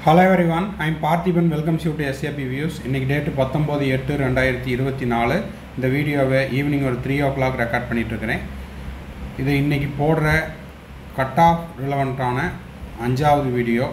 hello every one I'm Parthiban welcome you to S A P views இன்றைக்கி date பத்தொம்போது எட்டு ரெண்டாயிரத்தி இருபத்தி நாலு இந்த வீடியோவை ஈவினிங் ஒரு த்ரீ ஓ கிளாக் ரெக்கார்ட் பண்ணிகிட்ருக்கிறேன் இது இன்றைக்கி போடுற கட் ஆஃப் ரிலவெண்ட்டான அஞ்சாவது வீடியோ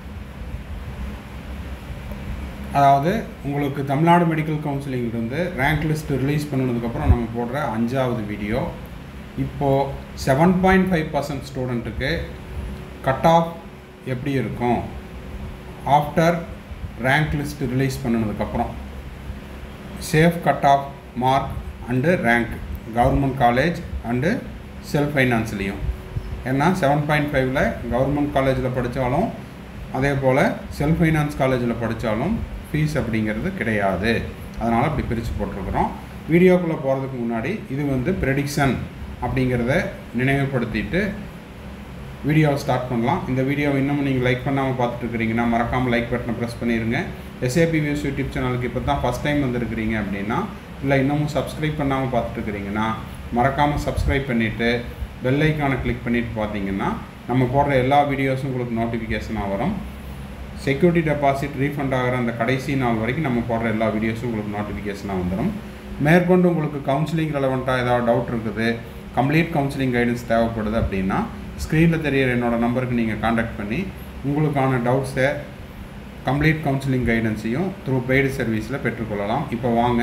அதாவது உங்களுக்கு தமிழ்நாடு மெடிக்கல் கவுன்சிலிங்கிலிருந்து ரேங்க் லிஸ்ட் ரிலீஸ் பண்ணதுக்கப்புறம் நம்ம போடுற அஞ்சாவது வீடியோ இப்போது செவன் பாயிண்ட் ஃபைவ் பர்சன்ட் ஸ்டூடெண்ட்டுக்கு கட் ஆஃப் எப்படி இருக்கும் ஆஃப்டர் ரேங்க் லிஸ்ட் ரிலீஸ் பண்ணினதுக்கப்புறம் safe cut off mark and rank government college and self ஃபைனான்ஸ்லேயும் ஏன்னா செவன் பாயிண்ட் ஃபைவ்ல கவர்மெண்ட் காலேஜில் படித்தாலும் அதே போல் செல்ஃப் ஃபைனான்ஸ் காலேஜில் படித்தாலும் ஃபீஸ் அப்படிங்கிறது கிடையாது அதனால் அப்படி பிரித்து போட்டிருக்கிறோம் வீடியோக்குள்ளே போகிறதுக்கு முன்னாடி இது வந்து ப்ரெடிக்ஷன் அப்படிங்கிறத நினைவுபடுத்திட்டு வீடியோவை ஸ்டார்ட் பண்ணலாம் இந்த வீடியோவை இன்னமும் நீங்கள் லைக் பண்ணாமல் பார்த்துட்டு இருக்கிறீங்கன்னா மறக்காமல் லைக் பட்டனை ப்ரெஸ் பண்ணிடுங்க எஸ்ஏபி வியூஸ் யூடியூப் சேனலுக்கு இப்போ தான் ஃபஸ்ட் டைம் வந்திருக்கிறீங்க அப்படின்னா இல்லை இன்னமும் சப்ஸ்கிரைப் பண்ணாமல் பார்த்துட்டு இருக்கிறீங்கன்னா மறக்காமல் சப்ஸ்கிரைப் பண்ணிவிட்டு பெல் ஐக்கானை கிளிக் பண்ணிவிட்டு பார்த்தீங்கன்னா நம்ம போடுற எல்லா வீடியோஸும் உங்களுக்கு நோட்டிஃபிகேஷனாக வரும் செக்யூரிட்டி டெபாசிட் ரீஃபண்ட் ஆகிற அந்த கடைசி நாள் வரைக்கும் நம்ம போடுற எல்லா வீடியோஸும் உங்களுக்கு நோட்டிஃபிகேஷனாக வந்துடும் மேற்கொண்டு உங்களுக்கு கவுன்சிலிங் ரெலவெண்ட்டாக ஏதாவது டவுட் இருக்குது கம்ப்ளீட் கவுன்சிலிங் கைடன்ஸ் தேவைப்படுது அப்படின்னா ஸ்க்ரீனில் தெரியிற என்னோடய நம்பருக்கு நீங்கள் காண்டாக்ட் பண்ணி உங்களுக்கான டவுட்ஸை கம்ப்ளீட் கவுன்சிலிங் கைடன்ஸையும் த்ரூ பெய்டு சர்வீஸில் பெற்றுக்கொள்ளலாம் இப்போ வாங்க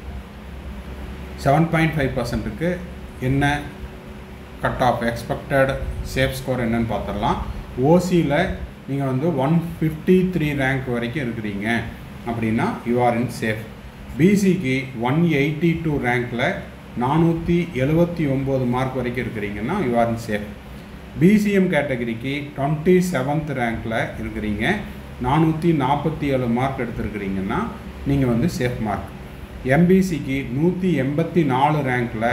செவன் பாயிண்ட் ஃபைவ் பர்சன்ட்டுக்கு என்ன cut off expected safe score என்னன்னு பார்த்துடலாம் ஓசியில் நீங்கள் வந்து ஒன் ஃபிஃப்டி த்ரீ ரேங்க் வரைக்கும் இருக்கிறீங்க அப்படின்னா யூ ஆர் இன் சேஃப் பிசிக்கு ஒன் எயிட்டி டூ ரேங்க்கில் நானூற்றி எழுபத்தி ஒம்பது மார்க் வரைக்கும் இருக்கிறீங்கன்னா you are in safe B C M கேட்டகரிக்கு டுவெண்ட்டி செவன்த் ரேங்க்கில் இருக்கிறீங்க நானூற்றி நாற்பத்தி ஏழு மார்க் எடுத்திருக்கிறீங்கன்னா நீங்கள் வந்து சேஃப் மார்க் எம்பிசிக்கு நூற்றி எண்பத்தி நாலு ரேங்க்கில்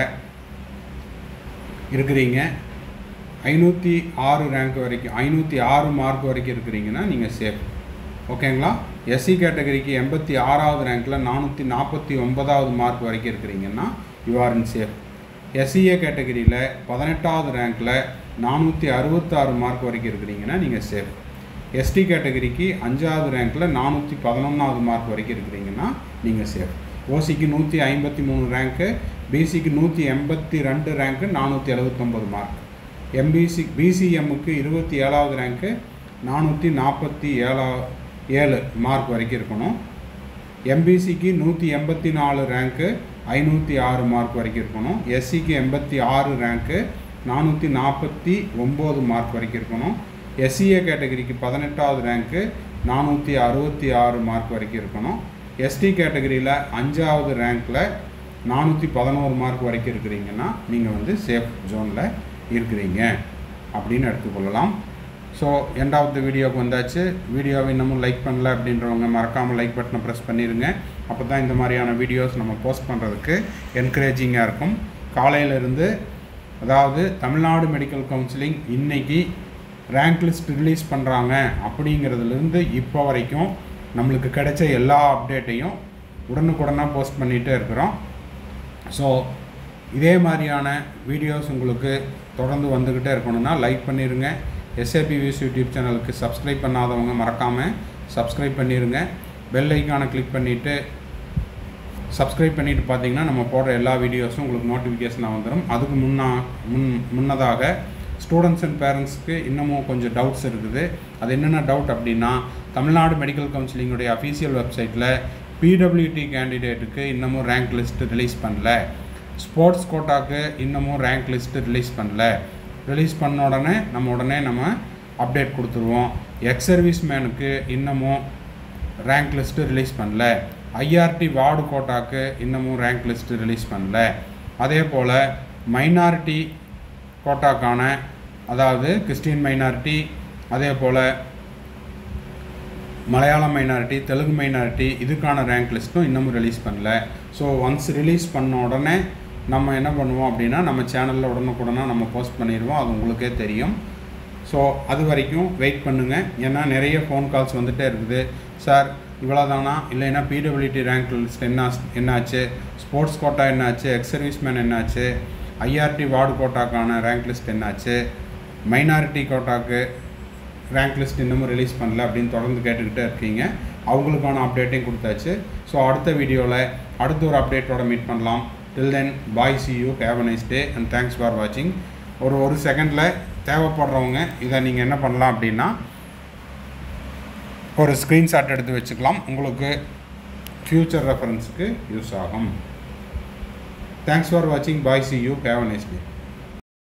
இருக்கிறீங்க ஐநூற்றி ஆறு ரேங்க் வரைக்கும் ஐநூற்றி ஆறு மார்க் வரைக்கும் இருக்கிறீங்கன்னா நீங்கள் சேஃப் ஓகேங்களா எஸ்சி கேட்டகரிக்கு எண்பத்தி ஆறாவது ரேங்க்கில் நானூற்றி நாற்பத்தி ஒன்பதாவது மார்க் வரைக்கும் இருக்கிறீங்கன்னா you are in safe S C A கேட்டகரியில் பதினெட்டாவது ரேங்க்கில் நானூற்றி அறுபத்தாறு மார்க் வரைக்கும் இருக்கிறீங்கன்னா நீங்கள் சேஃப் எஸ்டி கேட்டகரிக்கு அஞ்சாவது ரேங்க்கில் நானூற்றி பதினொன்றாவது மார்க் வரைக்கும் இருக்கிறீங்கன்னா நீங்கள் சேஃப் ஓசிக்கு நூற்றி ஐம்பத்தி மூணு ரேங்க்கு பிசிக்கு நூற்றி எண்பத்தி ரெண்டு ரேங்க்கு நானூற்றி எழுபத்தொம்பது மார்க் எம்பிசி பிசிஎம்முக்கு இருபத்தி ஏழாவது ரேங்க்கு நானூற்றி நாற்பத்தி ஏழா ஏழு மார்க் வரைக்கும் இருக்கணும் எம்பிசிக்கு நூற்றி எண்பத்தி நாலு ரேங்க்கு ஐநூற்றி ஆறு மார்க் வரைக்கும் இருக்கணும் எஸ்சிக்கு எண்பத்தி ஆறு ரேங்க்கு நானூற்றி நாற்பத்தி ஒம்பது மார்க் வரைக்கும் இருக்கணும் எஸ்சிஏ கேட்டகரிக்கு பதினெட்டாவது ரேங்க்கு நானூற்றி அறுபத்தி ஆறு மார்க் வரைக்கும் இருக்கணும் எஸ்டி கேட்டகரியில் அஞ்சாவது ரேங்க்கில் நானூற்றி பதினோரு மார்க் வரைக்கும் இருக்கிறீங்கன்னா நீங்கள் வந்து சேஃப் ஜோனில் இருக்கிறீங்க அப்படின்னு எடுத்துக்கொள்ளலாம் ஸோ எண்ட் ஆஃப் த வீடியோவுக்கு வந்தாச்சு வீடியோவை இன்னமும் லைக் பண்ணல அப்படின்றவங்க மறக்காமல் லைக் பட்டனை ப்ரெஸ் பண்ணிடுங்க அப்போ தான் இந்த மாதிரியான வீடியோஸ் நம்ம போஸ்ட் பண்ணுறதுக்கு என்கரேஜிங்காக இருக்கும் காலையிலேருந்து அதாவது தமிழ்நாடு மெடிக்கல் கவுன்சிலிங் இன்றைக்கி ரேங்க் லிஸ்ட் ரிலீஸ் பண்ணுறாங்க அப்படிங்கிறதுலேருந்து இப்போ வரைக்கும் நம்மளுக்கு கிடைச்ச எல்லா அப்டேட்டையும் உடனுக்குடனாக போஸ்ட் பண்ணிகிட்டே இருக்கிறோம் ஸோ இதே மாதிரியான வீடியோஸ் உங்களுக்கு தொடர்ந்து வந்துக்கிட்டே இருக்கணும்னா லைக் பண்ணிடுங்க எஸ்ஏபி வியூஸ் யூடியூப் சேனலுக்கு சப்ஸ்கிரைப் பண்ணாதவங்க மறக்காமல் சப்ஸ்கிரைப் பண்ணிடுங்க பெல் ஐக்கானை கிளிக் பண்ணிவிட்டு சப்ஸ்கிரைப் பண்ணிவிட்டு பார்த்தீங்கன்னா நம்ம போடுற எல்லா வீடியோஸும் உங்களுக்கு நோட்டிஃபிகேஷனாக வந்துடும் அதுக்கு முன்னா முன் முன்னதாக ஸ்டூடெண்ட்ஸ் அண்ட் பேரண்ட்ஸ்க்கு இன்னமும் கொஞ்சம் டவுட்ஸ் இருக்குது அது என்னென்ன டவுட் அப்படின்னா தமிழ்நாடு மெடிக்கல் கவுன்சிலிங்குடைய அஃபீஷியல் வெப்சைட்டில் பிடபிள்யூடி கேண்டிடேட்டுக்கு இன்னமும் ரேங்க் லிஸ்ட்டு ரிலீஸ் பண்ணல ஸ்போர்ட்ஸ் கோட்டாக்கு இன்னமும் ரேங்க் லிஸ்ட்டு ரிலீஸ் பண்ணல ரிலீஸ் பண்ண உடனே நம்ம உடனே நம்ம அப்டேட் கொடுத்துருவோம் எக்ஸ் சர்வீஸ் மேனுக்கு இன்னமும் ரேங்க் லிஸ்ட்டு ரிலீஸ் பண்ணல ஐஆர்டி வார்டு கோட்டாக்கு இன்னமும் ரேங்க் லிஸ்ட்டு ரிலீஸ் பண்ணல அதே போல் மைனாரிட்டி கோட்டாக்கான அதாவது கிறிஸ்டின் மைனாரிட்டி அதே போல் மலையாளம் மைனாரிட்டி தெலுங்கு மைனாரிட்டி இதுக்கான ரேங்க் லிஸ்ட்டும் இன்னமும் ரிலீஸ் பண்ணல ஸோ ஒன்ஸ் ரிலீஸ் பண்ண உடனே நம்ம என்ன பண்ணுவோம் அப்படின்னா நம்ம சேனலில் உடனுக்குடனாக நம்ம போஸ்ட் பண்ணிடுவோம் அது உங்களுக்கே தெரியும் ஸோ அது வரைக்கும் வெயிட் பண்ணுங்கள் ஏன்னா நிறைய ஃபோன் கால்ஸ் வந்துகிட்டே இருக்குது சார் இவ்வளோதானா இல்லைன்னா பிடபிள்யூடி ரேங்க் லிஸ்ட் என்ன என்னாச்சு ஸ்போர்ட்ஸ் கோட்டா என்னாச்சு எக்ஸ் சர்வீஸ்மேன் என்னாச்சு ஐஆர்டி வார்டு கோட்டாக்கான ரேங்க் லிஸ்ட் என்னாச்சு மைனாரிட்டி கோட்டாக்கு ரேங்க் லிஸ்ட் இன்னமும் ரிலீஸ் பண்ணல அப்படின்னு தொடர்ந்து கேட்டுக்கிட்டே இருக்கீங்க அவங்களுக்கான அப்டேட்டையும் கொடுத்தாச்சு ஸோ அடுத்த வீடியோவில் அடுத்த ஒரு அப்டேட்டோட மீட் பண்ணலாம் till then bye see you have a nice day and thanks for வாட்சிங் ஒரு ஒரு செகண்டில் தேவைப்படுறவங்க இதை நீங்கள் என்ன பண்ணலாம் அப்படின்னா ஒரு ஸ்க்ரீன்ஷாட் எடுத்து வச்சுக்கலாம் உங்களுக்கு ஃப்யூச்சர் ரெஃபரன்ஸுக்கு யூஸ் ஆகும் தேங்க்ஸ் ஃபார் வாட்சிங் bye see you have a nice day